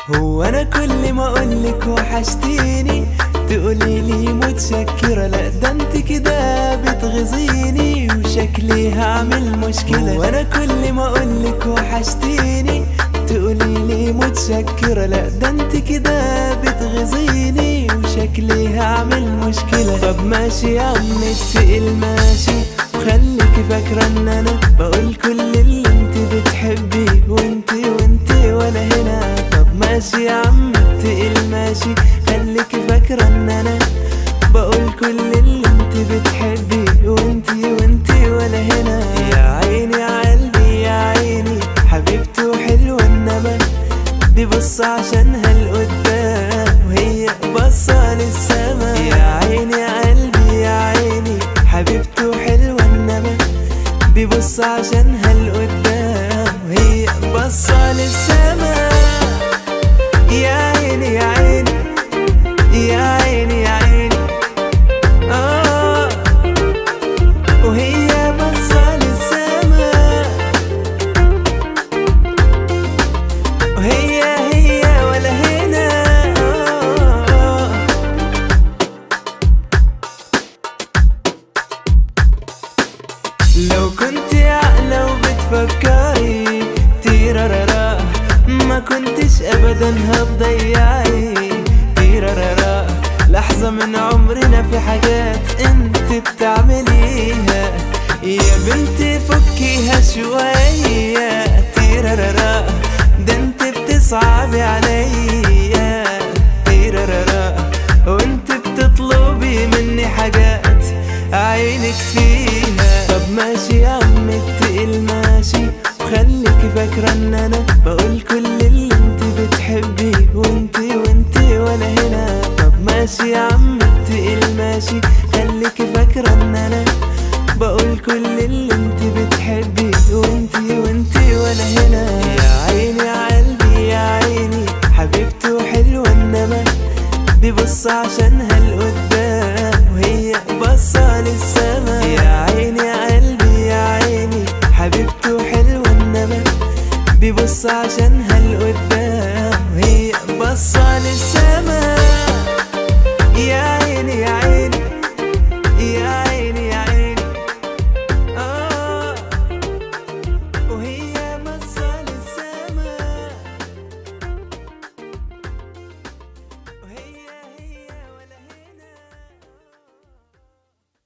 هو انا كل ما اقولك وحشتيني تقولي لي متشكرة لا ده انت كده بتغزيني وشكلي هعمل مشكلة وانا كل ما اقولك وحشتيني تقولي لي متشكرة لا ده انت كده بتغزيني وشكلي هعمل مشكلة طب ماشي يا عم التقل ماشي وخليكي فاكرة ان انا بقول كل اللي انت بتحبيه وانت وانت ولا هنا طب ماشي يا عم التقل ماشي خليكي فاكرة ان انا بقول كل اللي انت بتحبيه وانت وانت ولا هنا يا عيني يا قلبي يا عيني حبيبتي وحلوة انما دي بص عشانها لقدام وهي بصة للسما يا عيني يا قلبي يا عيني حبيبتي وحلوة انما دي بص عشانها لقدام وهي بصة للسما يا عيني يا عيني يا عيني يا عيني آه وهي بصة للسما وهي هي ولا هنا آه لو كنت عاقلة وبتفكري تيرارارا ما كنتش ابدا هتضيعي تيرارارا لحظة من عمرنا في حاجات انت بتعمليها يا بنتي فكيها شوية تيرارارا ده انت بتصعبي عليا تيرارارا وانت بتطلبي مني حاجات عينك فيها طب ماشي يا عم التقل ماشي وخليكي فاكرة ان انا بقول كل اللي انت بتحبيه وانت وانت ولا هنا طب ماشي يا عم التقل ماشي خليكي فاكرة ان انا بقول كل اللي انت بتحبيه وانت وانت ولا هنا يا عيني يا قلبي يا عيني حبيبتي وحلوة انما دي بص عشانها لقدام وهي بصة للسما يا عيني يا قلبي يا عيني حبيبتي وحلوة انما دي بص عشان